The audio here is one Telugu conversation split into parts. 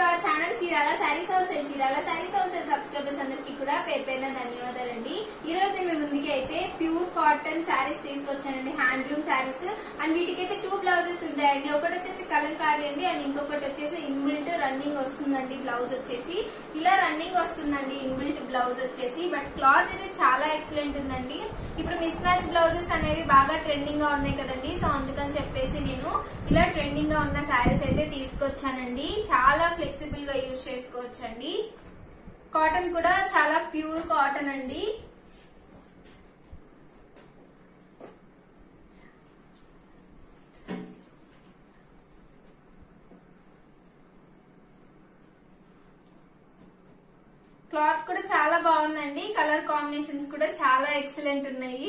hour channel Chirala saris wholesale Chirala saris wholesale subscribers అందరికీ కూడా పేరు పేరున ధన్యవాదాలండి ఈ రోజు నేను మీ ముందుకి అయితే ప్యూర్ కాటన్ శారీస్ తీసుకొచ్చానండి హ్యాండ్లూమ్ శారీస్ అండ్ వీటికైతే టూ బ్లౌజెస్ ఉంటాయండి ఒకటి వచ్చేసి కలంకారీ అండి అండ్ ఇంకొకటి వచ్చేసి ఇన్బిల్ట్ రన్నింగ్ వస్తుందండి బ్లౌజ్ వచ్చేసి ఇలా రన్నింగ్ వస్తుందండి ఇన్బిల్ట్ బ్లౌజ్ వచ్చేసి బట్ క్లాత్ అయితే చాలా ఎక్సలెంట్ ఉందండి ఇప్పుడు మిస్ మ్యాచ్ బ్లౌజెస్ అనేవి బాగా ట్రెండింగ్ గా ఉన్నాయి కదండి సో అందుకని చెప్పేసి నేను ఇలా ట్రెండింగ్ గా ఉన్న శారీస్ అయితే తీసుకొచ్చానండి చాలా ఫ్లెక్సిబుల్ గా యూజ్ చేసుకోవచ్చండి కాటన్ కూడా చాలా ప్యూర్ కాటన్ అండి క్లాత్ కూడా చాలా బాగుందండి కలర్ కాంబినేషన్స్ కూడా చాలా ఎక్సలెంట్ ఉన్నాయి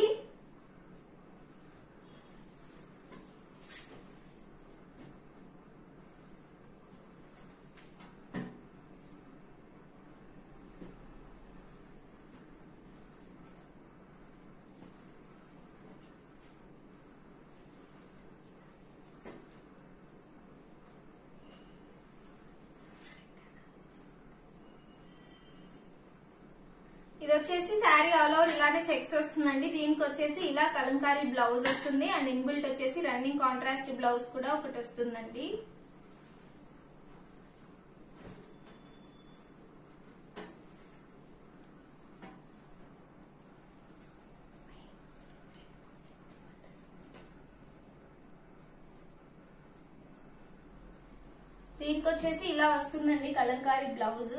ఇది వచ్చేసి శారీ ఆల్ ఓవర్ ఇలానే చెక్స్ వస్తుందండి దీనికి వచ్చేసి ఇలా కలంకారీ బ్లౌజ్ వస్తుంది అండ్ ఇన్బిల్ట్ వచ్చేసి రన్నింగ్ కాంట్రాస్ట్ బ్లౌజ్ కూడా ఒకటి వస్తుందండి దీనికి వచ్చేసి ఇలా వస్తుందండి కలంకారీ బ్లౌజ్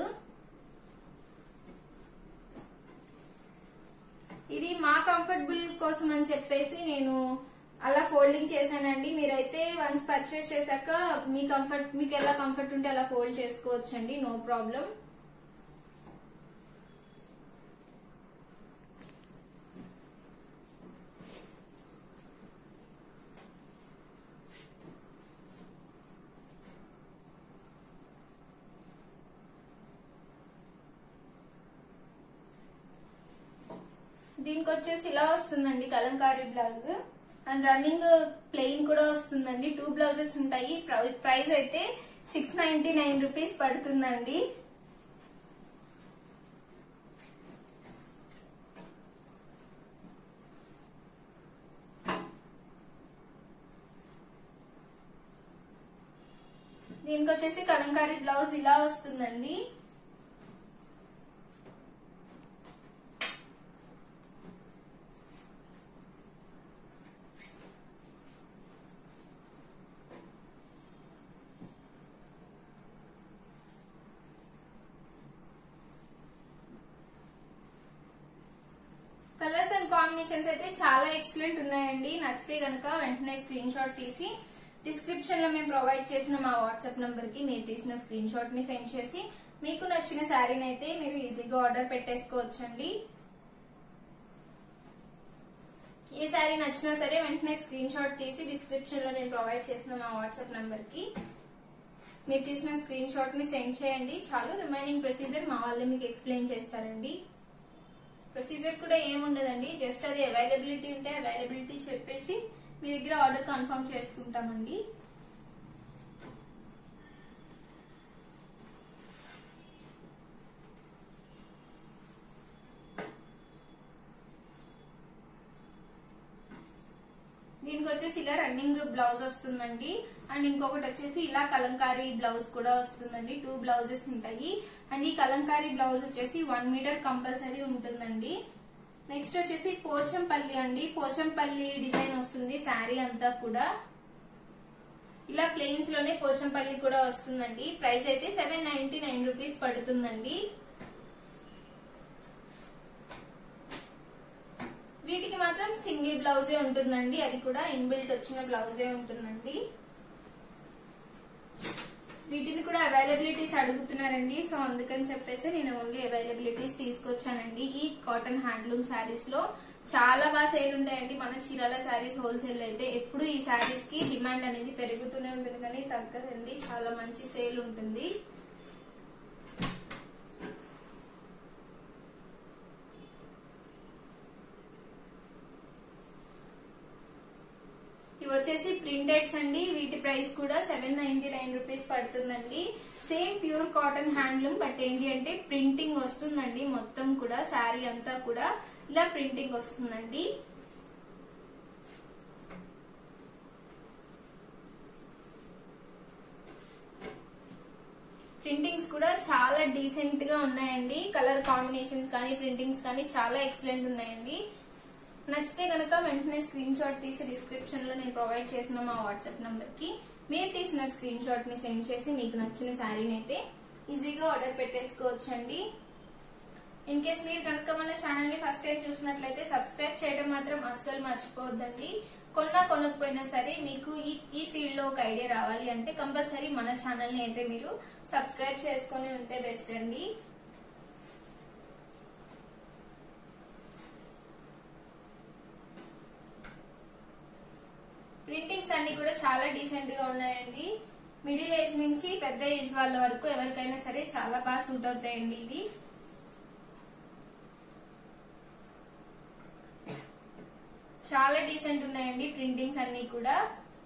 ఇది మా కంఫర్టబుల్ కోసం అని చెప్పేసి నేను అలా ఫోల్డింగ్ చేశానండి మీరైతే వన్స్ పర్చేస్ చేశాక మీ కంఫర్ట్ మీకు ఎలా కంఫర్ట్ ఉంటే అలా ఫోల్డ్ చేసుకోవచ్చండి నో ప్రాబ్లం దీనికి వచ్చేసి ఇలా వస్తుందండి Kalamkari blouse and running plain కూడా వస్తుందండి టూ బ్లౌజెస్ ఉంటాయి ప్రైస్ అయితే సిక్స్ నైన్టీ నైన్ రూపీస్ పడుతుందండి దీనికి వచ్చేసి కలంకారీ బ్లౌజ్ ఇలా వస్తుందండి కలర్స్ అండ్ కాంబినేషన్స్ అయితే చాలా ఎక్సలెంట్ ఉన్నాయండి నచ్చితే గనక వెంటనే స్క్రీన్ షాట్ తీసి డిస్క్రిప్షన్ లో మేము ప్రొవైడ్ చేసిన మా వాట్సాప్ నంబర్ కి మీరు తీసిన స్క్రీన్ షాట్ ని సెండ్ చేసి మీకు నచ్చిన శారీని అయితే మీరు ఈజీగా ఆర్డర్ పెట్టేసుకోవచ్చండి ఏ శారీ నచ్చినా సరే వెంటనే స్క్రీన్ షాట్ తీసి డిస్క్రిప్షన్ లో నేను ప్రొవైడ్ చేసిన మా వాట్సాప్ నంబర్ కి మీరు తీసిన స్క్రీన్ షాట్ ని సెండ్ చేయండి చాలు రిమైనింగ్ ప్రొసీజర్ మా వాళ్ళు మీకు ఎక్స్ప్లెయిన్ చేస్తారండి ప్రొసీజర్ కూడా ఏముండదండి జస్ట్ అది అవైలబిలిటీ ఉంటే అవైలబిలిటీ చెప్పేసి మీ దగ్గర ఆర్డర్ కన్ఫర్మ్ చేసుకుంటామండి దీనికి వచ్చేసి ఇలా రన్నింగ్ బ్లౌజ్ వస్తుందండి అండ్ ఇంకొకటి వచ్చేసి ఇలా కలంకారీ బ్లౌజ్ కూడా వస్తుందండి టూ బ్లౌజెస్ ఉంటాయి అండ్ ఈ కలంకారీ బ్లౌజ్ వచ్చేసి వన్ మీటర్ కంపల్సరీ ఉంటుందండి నెక్స్ట్ వచ్చేసి పోచంపల్లి అండి పోచంపల్లి డిజైన్ వస్తుంది శారీ అంతా కూడా ఇలా ప్లెయిన్స్ లోనే పోచంపల్లి కూడా వస్తుందండి ప్రైస్ అయితే సెవెన్ నైన్టీ నైన్ రూపీస్ పడుతుందండి వీటికి మాత్రం సింగిల్ బ్లౌజే ఉంటుందండి అది కూడా ఇన్బిల్ట్ వచ్చిన బ్లౌజే ఉంటుందండి వీటిని కూడా అవైలబిలిటీస్ అడుగుతున్నారండి సో అందుకని చెప్పేసి నేను ఓన్లీ అవైలబిలిటీస్ తీసుకొచ్చానండి ఈ కాటన్ హ్యాండ్లూమ్ శారీస్ లో చాలా బాగా సేల్ ఉంటాయండి మన చీరాల శారీస్ హోల్సేల్ అయితే ఎప్పుడు ఈ శారీస్ కి డిమాండ్ అనేది పెరుగుతూనే ఉంటుంది కానీ తగ్గదండి చాలా మంచి సేల్ ఉంటుంది ఇవి వచ్చేసి ప్రింట్ ప్రింటెడ్స్ అండి వీటి ప్రైస్ కూడా సెవెన్ నైన్టీ నైన్ రూపీస్ పడుతుందండి same pure cotton handloom but ఏంటి అంటే ప్రింటింగ్ వస్తుందండి మొత్తం కూడా శారీ అంతా కూడా ఇలా ప్రింటింగ్ వస్తుందండి ప్రింటింగ్స్ కూడా చాలా డీసెంట్ గా ఉన్నాయండి కలర్ కాంబినేషన్స్ కానీ ప్రింటింగ్స్ కానీ చాలా ఎక్సలెంట్ ఉన్నాయండి నచ్చితే కనుక వెంటనే స్క్రీన్ షాట్ తీసి డిస్క్రిప్షన్ లో నేను ప్రొవైడ్ చేసిన మా వాట్సాప్ నంబర్ కి మీరు తీసిన స్క్రీన్ షాట్ ని సెండ్ చేసి మీకు నచ్చిన శారీని అయితే ఈజీగా ఆర్డర్ పెట్టేసుకోవచ్చండి ఇన్ కేస్ మీరు కనుక మన ఛానల్ ని ఫస్ట్ టైం చూసినట్లయితే సబ్స్క్రైబ్ చేయడం మాత్రం అస్సలు మర్చిపోవద్దండి కొన్నా కొనకపోయినా సరే మీకు ఈ ఈ ఫీల్డ్ లో ఒక ఐడియా రావాలి అంటే కంపల్సరీ మన ఛానల్ ని అయితే మీరు సబ్స్క్రైబ్ చేసుకొని ఉంటే బెస్ట్ అండి ప్రింటింగ్స్ అన్ని కూడా చాలా డీసెంట్ గా ఉన్నాయండి మిడిల్ ఏజ్ నుంచి పెద్ద ఏజ్ వాళ్ళ వరకు ఎవరికైనా సరే చాలా బాగా సూట్ అవుతాయండి ఇవి చాలా డీసెంట్ ఉన్నాయండి ప్రింటింగ్స్ అన్ని కూడా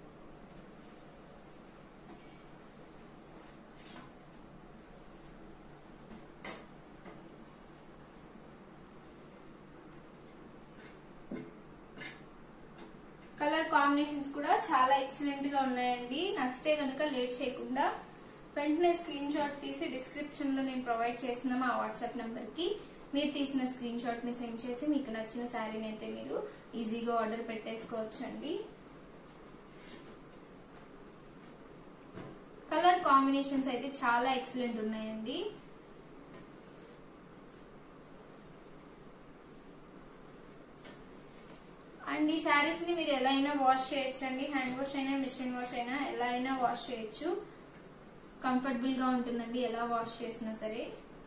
కలర్ కాంబినేషన్స్ కూడా చాలా ఎక్సలెంట్ గా ఉన్నాయండి నచ్చితే కనుక లేట్ చేయకుండా వెంటనే స్క్రీన్ షాట్ తీసి డిస్క్రిప్షన్ లో నేను ప్రొవైడ్ చేసిన మా వాట్సాప్ నంబర్ కి మీరు తీసిన స్క్రీన్ షాట్ ని సెండ్ చేసి మీకు నచ్చిన శారీని అయితే మీరు ఈజీగా ఆర్డర్ పెట్టేసుకోవచ్చు అండి కలర్ కాంబినేషన్స్ అయితే చాలా ఎక్సలెంట్ ఉన్నాయండి అండ్ ఈ శారీస్ ని మీరు ఎలా అయినా వాష్ చేయొచ్చు అండి హ్యాండ్ వాష్ అయినా మిషన్ వాష్ అయినా ఎలా అయినా వాష్ చేయొచ్చు కంఫర్టబుల్ గా ఉంటుందండి ఎలా వాష్ చేసినా సరే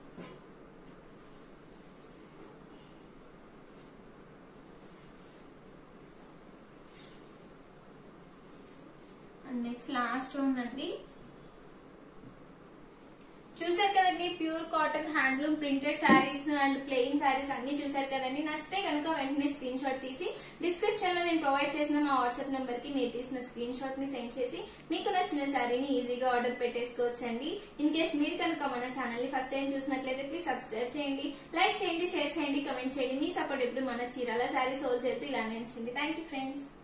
అండ్ నెక్స్ట్ లాస్ట్ వన్ అండి చూసారు కదండి pure cotton handloom printed saris and plain saris అన్ని చూసారు కదండి నచ్చితే కనుక వెంటనే స్క్రీన్ షాట్ తీసి డిస్క్రిప్షన్ లో నేను ప్రొవైడ్ చేసిన మా వాట్సాప్ నెంబర్ కి మీరు తీసిన స్క్రీన్ షాట్ ని సెండ్ చేసి మీకు నచ్చిన శారీని ఈజీగా ఆర్డర్ పెట్టేసుకోవచ్చండి ఇన్ కేస్ మీరు కనుక మన ఛానల్ ని ఫస్ట్ టైం చూసినట్లయితే ప్లీజ్ సబ్స్క్రైబ్ చేయండి లైక్ చేయండి షేర్ చేయండి కమెంట్ చేయండి మీ సపోర్ట్ ఎప్పుడు మన చీరాల శారీస్ హోల్సేల్ ఇలానే ఉంచండి థ్యాంక్ యూ ఫ్రెండ్స్